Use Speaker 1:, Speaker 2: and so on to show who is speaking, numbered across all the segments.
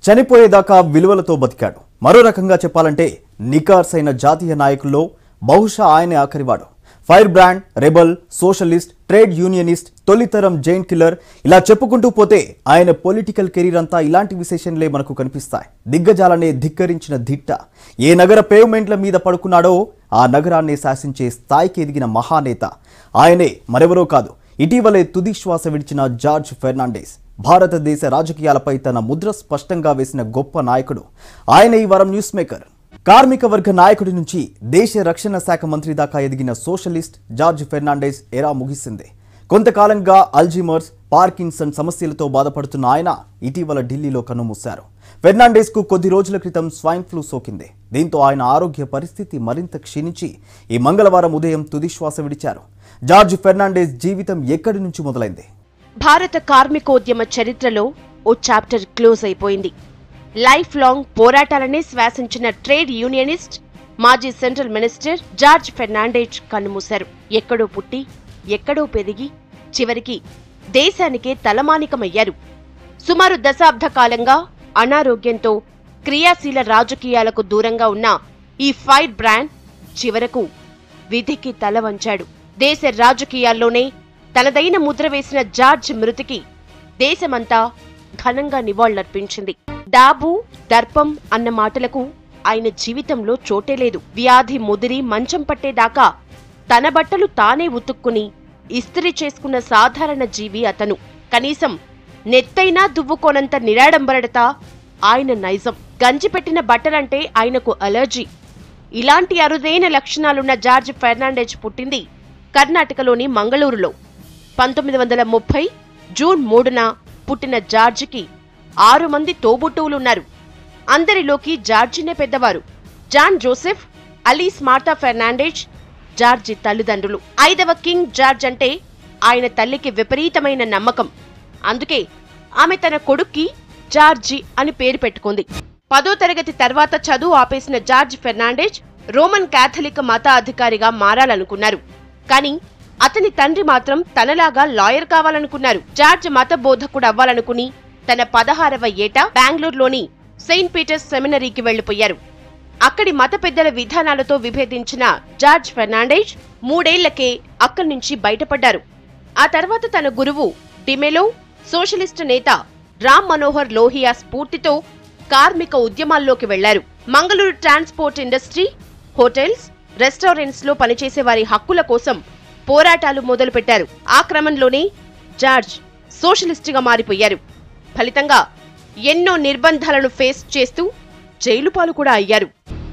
Speaker 1: చనిపోయేదాకా విలువలతో బతికాడు మరో రకంగా చెప్పాలంటే నికార్స్ అయిన జాతీయ నాయకుల్లో బహుశా ఆయనే ఆఖరివాడు fire brand rebel socialist trade unionist తొలితరం జైన్ కిల్లర్ ఇలా చెప్పుకుంటూ పోతే ఆయన పొలిటికల్ కెరీర్ అంతా ఇలాంటి విశేషంలే మనకు కనిపిస్తాయి దిగ్గజాలనే ధిక్కరించిన దిట్ట ఏ నగర పేవ్మెంట్ల మీద పడుకున్నాడో ఆ నగరాన్ని శాసించే స్థాయికి ఎదిగిన మహానేత ఆయనే మరెవరో కాదు ఇటీవలే తుది శ్వాస విడిచిన జార్జ్ ఫెర్నాండెస్ భారతదేశ రాజకీయాలపై తన ముద్ర స్పష్టంగా వేసిన గొప్ప నాయకుడు ఆయన ఈ వారం న్యూస్ మేకర్ కార్మిక వర్గ నాయకుడి నుంచి దేశ రక్షణ శాఖ మంత్రి దాకా ఎదిగిన సోషలిస్ట్ జార్జ్ ఫెర్నాండెస్ ఎరా ముగిసింది కొంతకాలంగా అల్జీమర్స్ పార్కిన్సన్ సమస్యలతో బాధపడుతున్న ఆయన ఇటీవల ఢిల్లీలో కన్నుమూశారు ఫెర్నాండెస్ కు కొద్ది రోజుల క్రితం స్వైన్ ఫ్లూ సోకింది దీంతో ఆయన ఆరోగ్య పరిస్థితి మరింత క్షీణించి ఈ మంగళవారం ఉదయం తుది శ్వాస విడిచారు జార్జ్ ఫెర్నాండెస్ జీవితం ఎక్కడి నుంచి మొదలైంది
Speaker 2: భారత కార్మికోద్యమ చరిత్రలో ఓ చాప్టర్ క్లోజ్ అయిపోయింది లైఫ్ లాంగ్ పోరాటాలనే శ్వాసించిన ట్రేడ్ యూనియనిస్ట్ మాజీ సెంట్రల్ మినిస్టర్ జార్జ్ ఫెర్నాండేజ్ కన్నుమూశారు ఎక్కడో పుట్టి ఎక్కడో పెరిగి చివరికి దేశానికే తలమానికమయ్యారు సుమారు దశాబ్ద కాలంగా అనారోగ్యంతో క్రియాశీల రాజకీయాలకు దూరంగా ఉన్న ఈ ఫైర్ బ్రాండ్ చివరకు విధికి తల వంచాడు దేశ రాజకీయాల్లోనే తనదైన ముద్ర వేసిన జార్జ్ మృతికి దేశమంతా ఘనంగా నివాళులర్పించింది డాబు దర్పం అన్న మాటలకు ఆయన జీవితంలో చోటే లేదు వ్యాధి ముదిరి మంచం పట్టేదాకా తన బట్టలు తానే ఉతుక్కుని ఇస్త్రీ చేసుకున్న సాధారణ జీవి అతను కనీసం నెత్తైనా దువ్వుకోనంత నిరాడంబరడత ఆయన నైజం గంజి పెట్టిన బట్టలంటే ఆయనకు అలర్జీ ఇలాంటి అరుదైన లక్షణాలున్న జార్జ్ ఫెర్నాండెజ్ పుట్టింది కర్ణాటకలోని మంగళూరులో పంతొమ్మిది వందల ముప్పై జూన్ మూడున పుట్టిన జార్జికి ఆరు మంది తోబుట్టువులున్నారు అందరిలోకి జార్జినే పెద్దవారు జాన్ జోసెఫ్ అలీస్ మార్తా ఫెర్నాండేజ్ జార్జి తల్లిదండ్రులు ఐదవ కింగ్ జార్జ్ అంటే ఆయన తల్లికి విపరీతమైన నమ్మకం అందుకే ఆమె తన కొడుక్కి జార్జి అని పేరు పెట్టుకుంది పదో తరగతి తర్వాత చదువు ఆపేసిన జార్జ్ ఫెర్నాండేజ్ రోమన్ కాథలిక్ మత అధికారిగా మారాలనుకున్నారు కానీ అతని తండ్రి మాత్రం తనలాగా లాయర్ కావాలనుకున్నారు జార్జ్ మత బోధకుడు అవ్వాలనుకుని తన పదహారవ ఏట బెంగళూరులోని సెయింట్ పీటర్స్ సెమినరీకి వెళ్లిపోయారు అక్కడి మత పెద్దల విధానాలతో విభేదించిన జార్జ్ ఫెర్నాండేజ్ మూడేళ్లకే అక్కడి నుంచి బయటపడ్డారు ఆ తర్వాత తన గురువు డిమెలో సోషలిస్టు నేత రామ్ మనోహర్ లోహియా స్ఫూర్తితో కార్మిక ఉద్యమాల్లోకి వెళ్లారు Mangaluru transport industry hotels restaurants లో పనిచేసే వారి హక్కుల కోసం పోరాటాలు మొదలుపెట్టారు ఆ క్రమంలోనే జార్జ్ సోషలిస్టుగా మారిపోయారు ఫలితంగా ఎన్నో నిర్బంధాలను ఫేస్ చేస్తూ జైలు పాలు కూడా అయ్యారు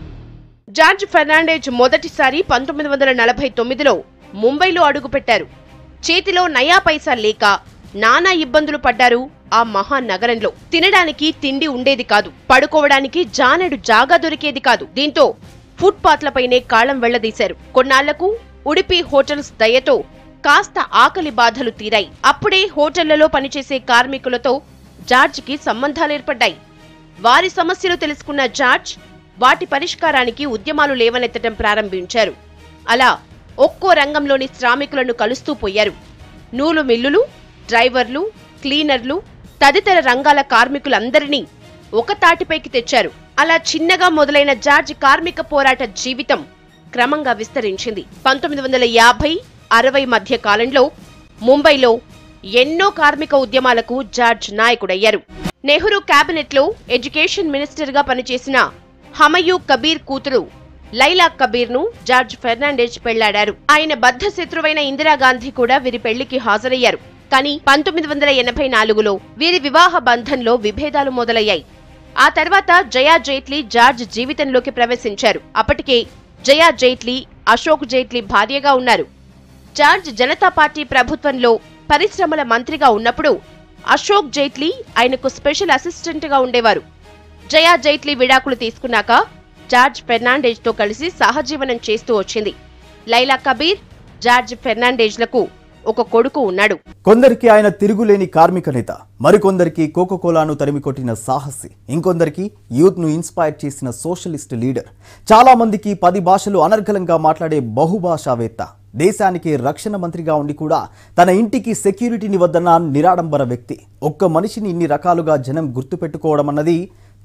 Speaker 2: జార్జ్ ఫెర్నాండేజ్ మొదటిసారి పంతొమ్మిది వందల నలభై తొమ్మిదిలో ముంబైలో అడుగుపెట్టారు చేతిలో నయా పైసా లేక నానా ఇబ్బందులు పడ్డారు ఆ మహానగరంలో తినడానికి తిండి ఉండేది కాదు పడుకోవడానికి జానెడు జాగా దొరికేది కాదు దీంతో ఫుట్పాత్లపైనే కాళం వెళ్లదీశారు కొన్నాళ్లకు ఉడిపి హోటల్స్ దయతో కాస్త ఆకలి బాధలు తీరాయి అప్పుడే హోటళ్లలో పనిచేసే కార్మికులతో జార్జ్కి సంబంధాలేర్పడ్డాయి వారి సమస్యలు తెలుసుకున్న జార్జ్ వాటి పరిష్కారానికి ఉద్యమాలు లేవనెత్తడం ప్రారంభించారు అలా ఒక్కో రంగంలోని శ్రామికులను కలుస్తూ పోయారు నూలు మిల్లులు డ్రైవర్లు క్లీనర్లు తదితర రంగాల కార్మికులందరినీ ఒక తాటిపైకి తెచ్చారు అలా చిన్నగా మొదలైన జార్జ్ కార్మిక పోరాట జీవితం క్రమంగా విస్తరించింది పంతొమ్మిది వందల యాభై అరవై మధ్య కాలంలో ముంబైలో ఎన్నో కార్మిక ఉద్యమాలకు జార్జ్ నాయకుడయ్యారు నెహ్రూ కేబినెట్ లో ఎడ్యుకేషన్ మినిస్టర్ గా పనిచేసిన హమయూ కబీర్ కూతురు లైలా కబీర్ ను జార్జ్ ఫెర్నాండేజ్ పెళ్లాడారు ఆయన బద్ధ శత్రువైన ఇందిరాగాంధీ కూడా వీరి పెళ్లికి హాజరయ్యారు కానీ పంతొమ్మిది వందల ఎనభై నాలుగులో వీరి వివాహ బంధంలో విభేదాలు మొదలయ్యాయి ఆ తర్వాత జయా జైట్లీ జార్జ్ జీవితంలోకి ప్రవేశించారు అప్పటికే జయా జైట్లీ అశోక్ జైట్లీ భార్యగా ఉన్నారు జార్జ్ జనతా పార్టీ ప్రభుత్వంలో పరిశ్రమల మంత్రిగా ఉన్నప్పుడు అశోక్ జైట్లీ ఆయనకు స్పెషల్ అసిస్టెంట్ గా ఉండేవారు జయా జైట్లీ విడాకులు తీసుకున్నాక జార్జ్ ఫెర్నాండేజ్ తో కలిసి సహజీవనం చేస్తూ వచ్చింది లైలా కబీర్ జార్జ్ ఫెర్నాండేజ్లకు ఒక కొడుకు ఉన్నాడు
Speaker 1: కొందరికి ఆయన తిరుగులేని కార్మిక నేత మరికొందరికి కోకోకోలాను తరిమికొట్టిన సాహసి ఇంకొందరికి యూత్ ను ఇన్స్పైర్ చేసిన సోషలిస్ట్ లీడర్ చాలా మందికి పది భాషలు అనర్గళంగా మాట్లాడే బహుభాషావేత్త దేశానికి రక్షణ మంత్రిగా ఉండి కూడా తన ఇంటికి సెక్యూరిటీని వద్దన్న నిరాడంబర వ్యక్తి ఒక్క మనిషిని ఇన్ని రకాలుగా జనం గుర్తుపెట్టుకోవడం అన్నది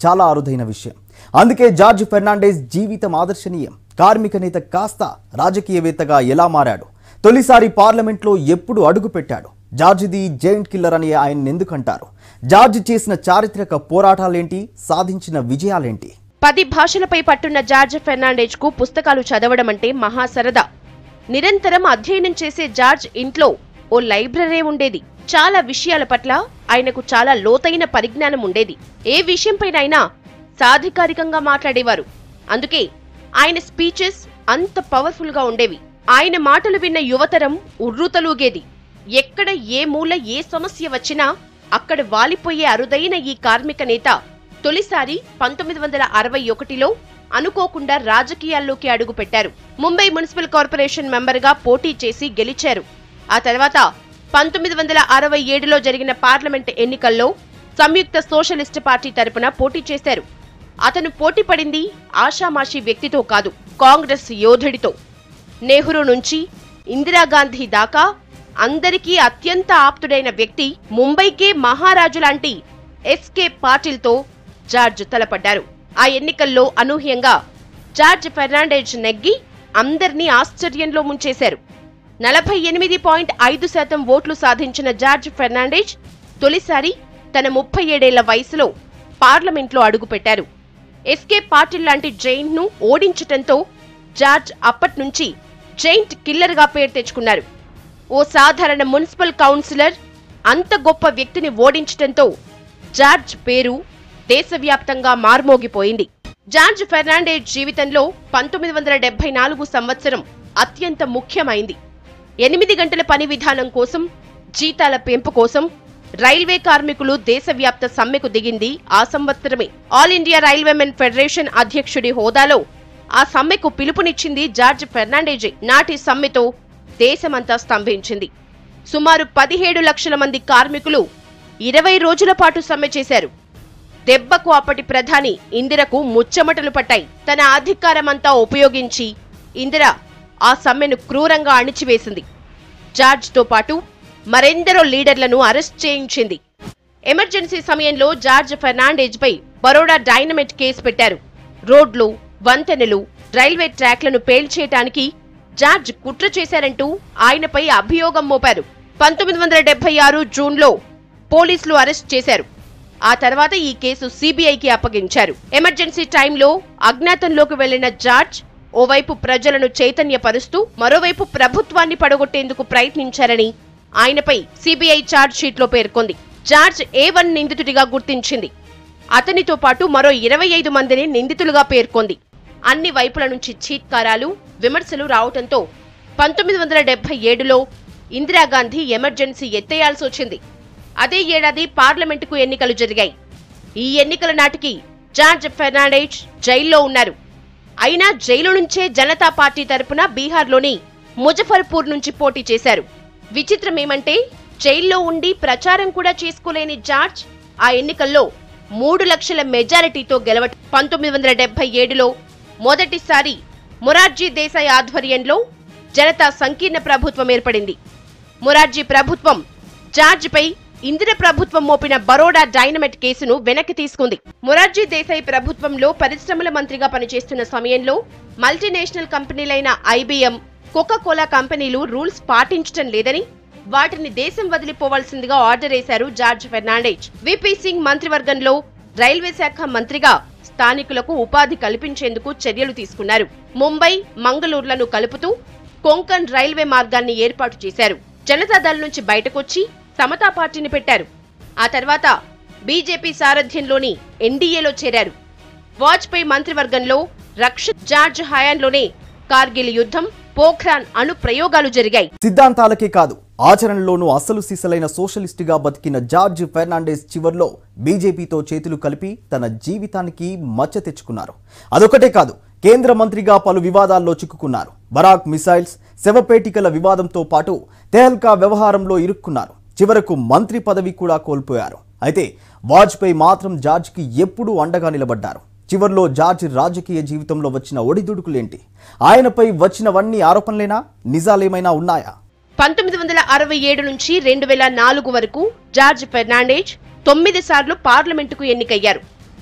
Speaker 1: చాలా అరుదైన విషయం అందుకే జార్జ్ ఫెర్నాండెస్ జీవితం ఆదర్శనీయం కార్మిక నేత కాస్త రాజకీయవేత్తగా ఎలా మారాడు తొలిసారి పార్లమెంట్లో ఎప్పుడు అడుగు పెట్టాడు జార్జిది జైంట్ కిల్లర్ అని ఆయన ఎందుకంటారు జార్జ్ చేసిన చారిత్రక పోరాటాలేంటి సాధించిన విజయాలేంటి
Speaker 2: పది భాషలపై పట్టున్న జార్జ్ ఫెర్నాండేజ్ కు పుస్తకాలు చదవడం అంటే మహాసరదా నిరంతరం అధ్యయనం చేసే జార్జ్ ఇంట్లో ఓ లైబ్రరీ ఉండేది చాలా విషయాల పట్ల ఆయనకు చాలా లోతైన పరిజ్ఞానం ఉండేది ఏ విషయంపైనైనా సాధికారికంగా మాట్లాడేవారు అందుకే ఆయన స్పీచెస్ అంత పవర్ఫుల్ గా ఉండేవి ఆయన మాటలు విన్న యువతరం ఉర్రూతలూగేది ఎక్కడ ఏ మూల ఏ సమస్య వచ్చినా అక్కడ వాలిపోయే అరుదైన ఈ కార్మిక నేత తొలిసారి పంతొమ్మిది వందల అరవై ఒకటిలో అనుకోకుండా రాజకీయాల్లోకి అడుగుపెట్టారు ముంబై మున్సిపల్ కార్పొరేషన్ మెంబర్గా పోటీ చేసి గెలిచారు ఆ తర్వాత పంతొమ్మిది వందల అరవై ఏడులో జరిగిన పార్లమెంట్ ఎన్నికల్లో సంయుక్త సోషలిస్ట్ పార్టీ తరపున పోటీ చేశారు అతను పోటీ పడింది ఆషామాషి వ్యక్తితో కాదు కాంగ్రెస్ యోధుడితో నెహ్రూ నుంచి ఇందిరాగాంధీ దాకా అందరికీ అత్యంత ఆప్తుడైన వ్యక్తి ముంబైకే మహారాజు లాంటి ఎస్కే పాటిల్తో జార్జ్ తలపడ్డారు ఆ ఎన్నికల్లో అనూహ్యంగా జార్జ్ ఫెర్నాండేజ్ నెగ్గి అందర్నీ ఆశ్చర్యంలో ముంచేశారు నలభై ఎనిమిది పాయింట్ ఐదు శాతం ఓట్లు సాధించిన జార్జ్ ఫెర్నాండేజ్ తొలిసారి తన ముప్పై ఏడేళ్ల వయసులో పార్లమెంట్లో అడుగుపెట్టారు ఎస్కే పాటిల్ లాంటి జైంట్ ను ఓడించటంతో జార్జ్ అప్పట్నుంచి జైంట్ కిల్లర్ గా పేరు తెచ్చుకున్నారు ఓ సాధారణ మున్సిపల్ కౌన్సిలర్ అంత గొప్ప వ్యక్తిని ఓడించటంతో జార్జ్ పేరు దేశవ్యాప్తంగా మార్మోగిపోయింది జార్జ్ ఫెర్నాండేజ్ జీవితంలో పంతొమ్మిది వందల డెబ్బై నాలుగు సంవత్సరం అత్యంత ముఖ్యమైంది ఎనిమిది గంటల పని విధానం కోసం జీతాల పెంపు కోసం రైల్వే కార్మికులు దేశవ్యాప్త సమ్మెకు దిగింది ఆ సంవత్సరమే ఆల్ ఇండియా రైల్వేమెన్ ఫెడరేషన్ అధ్యక్షుడి హోదాలో ఆ సమ్మెకు పిలుపునిచ్చింది జార్జ్ ఫెర్నాండేజే నాటి సమ్మెతో దేశమంతా స్తంభించింది సుమారు పదిహేడు లక్షల మంది కార్మికులు ఇరవై రోజుల పాటు సమ్మె చేశారు దెబ్బకు అప్పటి ప్రధాని ఇందిరకు ముచ్చమటలు పట్టాయి తన అధికారమంతా ఉపయోగించి ఇందిర ఆ సమ్మెను క్రూరంగా అణిచివేసింది జార్జ్తో పాటు మరెందరో లీడర్లను అరెస్ట్ చేయించింది ఎమర్జెన్సీ సమయంలో జార్జ్ ఫెర్నాండేజ్ పై బరోడా డైనమైట్ కేసు పెట్టారు రోడ్లు వంతెనలు రైల్వే ట్రాక్లను పేల్చేయటానికి జార్జ్ కుట్ర చేశారంటూ ఆయనపై అభియోగం మోపారు పంతొమ్మిది వందల డెబ్బై ఆరు జూన్లో పోలీసులు అరెస్ట్ చేశారు ఆ తర్వాత ఈ కేసు సిబిఐకి అప్పగించారు ఎమర్జెన్సీ టైంలో అజ్ఞాతంలోకి వెళ్లిన జార్జ్ ఓవైపు ప్రజలను చైతన్యపరుస్తూ మరోవైపు ప్రభుత్వాన్ని పడగొట్టేందుకు ప్రయత్నించారని ఆయనపై సిబిఐ ఛార్జ్ షీట్లో పేర్కొంది జార్జ్ ఏ వన్ నిందితుడిగా గుర్తించింది అతనితో పాటు మరో ఇరవై ఐదు మందిని నిందితులుగా పేర్కొంది అన్ని వైపుల నుంచి చీత్కారాలు విమర్శలు రావటంతో పంతొమ్మిది వందల డెబ్బై ఏడులో ఇందిరాగాంధీ ఎమర్జెన్సీ ఎత్తేయాల్సి వచ్చింది అదే ఏడాది పార్లమెంటుకు ఎన్నికలు జరిగాయి ఈ ఎన్నికల నాటికి జార్జ్ ఫెర్నాండేజ్ జైల్లో ఉన్నారు అయినా జైలు నుంచే జనతా పార్టీ తరపున బీహార్లోని ముజఫర్పూర్ నుంచి పోటీ చేశారు విచిత్రమేమంటే జైల్లో ఉండి ప్రచారం కూడా చేసుకోలేని జార్జ్ ఆ ఎన్నికల్లో మూడు లక్షల మెజారిటీతో గెలవ పంతొమ్మిది వందల డెబ్బై ఏడులో మొదటిసారి మొరార్జీ దేశాయ్ ఆధ్వర్యంలో జనతా సంకీర్ణ ప్రభుత్వం ఏర్పడింది మొరార్జీ ప్రభుత్వం జార్జ్పై ఇందిర ప్రభుత్వం మోపిన బరోడా డైనమైట్ కేసును వెనక్కి తీసుకుంది మొరార్జీ దేశాయ్ ప్రభుత్వంలో పరిశ్రమల మంత్రిగా పనిచేస్తున్న సమయంలో మల్టీనేషనల్ కంపెనీలైన ఐబీఎం కోకా కోలా కంపెనీలు రూల్స్ పాటించటం లేదని వాటిని దేశం వదిలిపోవాల్సిందిగా ఆర్డర్ వేశారు జార్జ్ ఫెర్నాండేజ్ విపి సింగ్ మంత్రివర్గంలో రైల్వే శాఖ మంత్రిగా స్థానికులకు ఉపాధి కల్పించేందుకు చర్యలు తీసుకున్నారు ముంబై మంగళూరులను కలుపుతూ కొంకన్ రైల్వే మార్గాన్ని ఏర్పాటు చేశారు జనతాదళ నుంచి బయటకొచ్చి సమతా పార్టీని పెట్టారు ఆ తర్వాత బీజేపీ సారథ్యంలోని ఎన్డీఏలో చేరారు వాజ్పేయి మంత్రివర్గంలో రక్షిత్ జార్జ్ హయాంలోనే కార్గిల్ యుద్ధం పోఖ్రాన్ అణు ప్రయోగాలు జరిగాయి
Speaker 1: సిద్ధాంతాలకే కాదు ఆచరణలోనూ అసలు సిసలైన సోషలిస్టుగా బతికిన జార్జ్ ఫెర్నాండెస్ చివర్లో బీజేపీతో చేతులు కలిపి తన జీవితానికి మచ్చ తెచ్చుకున్నారు అదొకటే కాదు కేంద్ర మంత్రిగా పలు వివాదాల్లో చిక్కుకున్నారు బరాక్ మిసైల్స్ శవపేటికల వివాదంతో పాటు తెహల్కా వ్యవహారంలో ఇరుక్కున్నారు చివరకు మంత్రి పదవి కూడా కోల్పోయారు అయితే వాజ్పేయి మాత్రం జార్జ్కి ఎప్పుడూ అండగా నిలబడ్డారు చివర్లో జార్జ్ రాజకీయ జీవితంలో వచ్చిన ఒడిదుడుకులేంటి ఆయనపై వచ్చినవన్నీ ఆరోపణలేనా నిజాలేమైనా ఉన్నాయా
Speaker 2: పంతొమ్మిది వందల అరవై ఏడు నుంచి రెండు వేల నాలుగు వరకు జార్జ్ ఫెర్నాండేజ్ తొమ్మిది సార్లు పార్లమెంటుకు ఎన్నికయ్యారు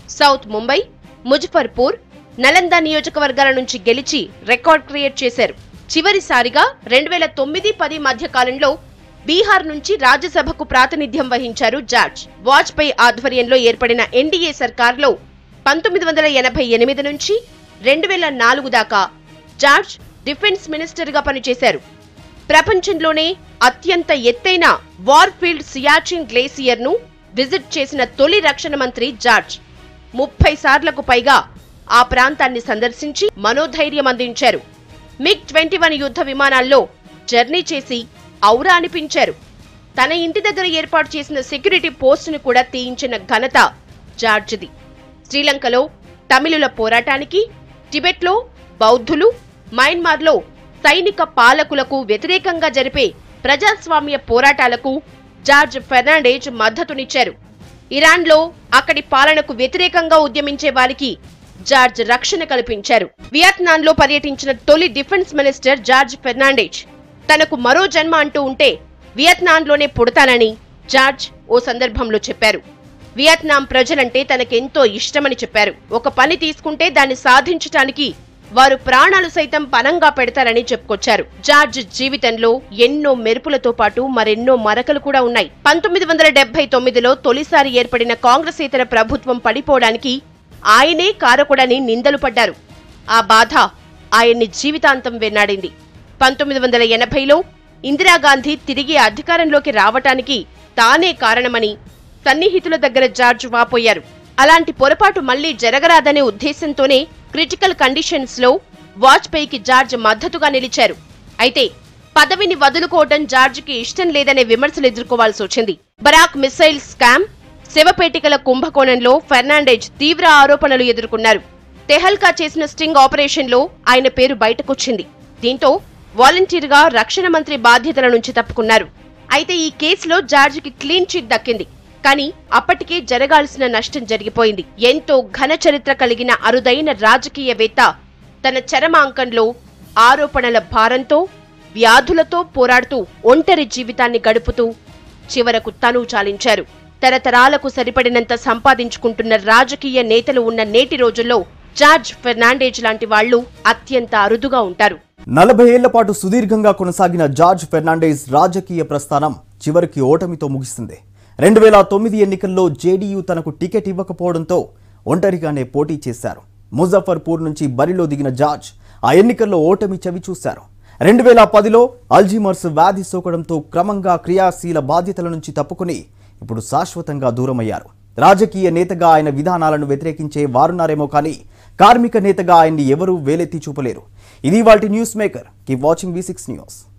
Speaker 2: సౌత్ ముంబై ముజఫర్పూర్ నలంద నియోజకవర్గాల నుంచి గెలిచి రికార్డ్ క్రియేట్ చేశారు చివరిసారిగా రెండు వేల తొమ్మిది పది మధ్య కాలంలో బీహార్ నుంచి రాజ్యసభకు ప్రాతినిధ్యం వహించారు జార్జ్ వాజ్పేయి ఆధ్వర్యంలో ఏర్పడిన ఎన్డీఏ సర్కార్లో పంతొమ్మిది వందల ఎనభై ఎనిమిది నుంచి రెండు వేల నాలుగు దాకా జార్జ్ డిఫెన్స్ మినిస్టర్గా పనిచేశారు ప్రపంచంలోనే అత్యంత ఎత్తైన వార్ఫీల్డ్ సియాచిన్ గ్లేసియర్ ను విజిట్ చేసిన తొలి రక్షణ మంత్రి జార్జ్ ముప్పై సార్లకు పైగా ఆ ప్రాంతాన్ని సందర్శించి మనోధైర్యం అందించారు మిగ్ ట్వంటీ వన్ యుద్ధ విమానాల్లో జర్నీ చేసి ఔరా అనిపించారు తన ఇంటి దగ్గర ఏర్పాటు చేసిన సెక్యూరిటీ పోస్టును కూడా తీయించిన ఘనత జార్జ్ది శ్రీలంకలో తమిళుల పోరాటానికి టిబెట్లో బౌద్ధులు మయన్మార్లో సైనిక పాలకులకు వ్యతిరేకంగా జరిపే ప్రజాస్వామ్య పోరాటాలకు జార్జ్ ఫెర్నాండేజ్ మద్దతునిచ్చారు ఇరాన్లో అక్కడి పాలనకు వ్యతిరేకంగా ఉద్యమించే వారికి జార్జ్ రక్షణ కల్పించారు వియత్నాంలో పర్యటించిన తొలి డిఫెన్స్ మినిస్టర్ జార్జ్ ఫెర్నాండేజ్ తనకు మరో జన్మ అంటూ ఉంటే వియత్నాంలోనే పుడతానని జార్జ్ ఓ సందర్భంలో చెప్పారు వియత్నాం ప్రజలంటే తనకెంతో ఇష్టమని చెప్పారు ఒక పని తీసుకుంటే దాన్ని సాధించటానికి వారు ప్రాణాలు సైతం పనంగా పెడతారని చెప్పుకొచ్చారు జార్జ్ జీవితంలో ఎన్నో మెరుపులతో పాటు మరెన్నో మరకలు కూడా ఉన్నాయి పంతొమ్మిది వందల డెబ్బై తొమ్మిదిలో తొలిసారి ఏర్పడిన కాంగ్రెసేతర ప్రభుత్వం పడిపోవడానికి ఆయనే కారకుడని నిందలు పడ్డారు ఆ బాధ ఆయన్ని జీవితాంతం వెన్నాడింది పంతొమ్మిది వందల ఎనభైలో ఇందిరాగాంధీ తిరిగి అధికారంలోకి రావటానికి తానే కారణమని సన్నిహితుల దగ్గర జార్జ్ వాపోయారు అలాంటి పొరపాటు మళ్లీ జరగరాదనే ఉద్దేశంతోనే క్రిటికల్ కండిషన్స్ లో వాజ్పేయికి జార్జ్ మద్దతుగా నిలిచారు అయితే పదవిని వదులుకోవడం జార్జ్కి ఇష్టం లేదనే విమర్శలు ఎదుర్కోవాల్సి వచ్చింది బరాక్ మిసైల్ స్కామ్ శవపేటికల కుంభకోణంలో ఫెర్నాండేజ్ తీవ్ర ఆరోపణలు ఎదుర్కొన్నారు తెహల్కా చేసిన స్టింగ్ ఆపరేషన్లో ఆయన పేరు బయటకొచ్చింది దీంతో వాలంటీర్గా రక్షణ మంత్రి బాధ్యతల నుంచి తప్పుకున్నారు అయితే ఈ కేసులో జార్జికి క్లీన్ చిట్ దక్కింది కానీ అప్పటికే జరగాల్సిన నష్టం జరిగిపోయింది ఎంతో ఘన చరిత్ర కలిగిన అరుదైన రాజకీయవేత్త తన చరమాంకంలో ఆరోపణల భారంతో వ్యాధులతో పోరాడుతూ ఒంటరి జీవితాన్ని గడుపుతూ చివరకు తను చాలించారు తరతరాలకు సరిపడినంత సంపాదించుకుంటున్న రాజకీయ నేతలు ఉన్న నేటి రోజుల్లో జార్జ్ ఫెర్నాండేజ్ లాంటి వాళ్లు అత్యంత అరుదుగా ఉంటారు
Speaker 1: నలభై ఏళ్ల పాటు సుదీర్ఘంగా కొనసాగిన జార్జ్ ఫెర్నాండేజ్ రాజకీయ ప్రస్థానం చివరికి ఓటమితో ముగిసింది రెండు వేల తొమ్మిది ఎన్నికల్లో జేడీయూ తనకు టికెట్ ఇవ్వకపోవడంతో ఒంటరిగానే పోటీ చేశారు ముజఫర్పూర్ నుంచి బరిలో దిగిన జార్జ్ ఆ ఎన్నికల్లో ఓటమి చవి చూశారు రెండు వేల పదిలో అల్జీమర్స్ వ్యాధి సోకడంతో క్రమంగా క్రియాశీల బాధ్యతల నుంచి తప్పుకుని ఇప్పుడు శాశ్వతంగా దూరమయ్యారు రాజకీయ నేతగా ఆయన విధానాలను వ్యతిరేకించే వారున్నారేమో కానీ కార్మిక నేతగా ఆయన్ని ఎవరూ వేలెత్తి చూపలేరు ఇది వాటి news maker keep watching V six news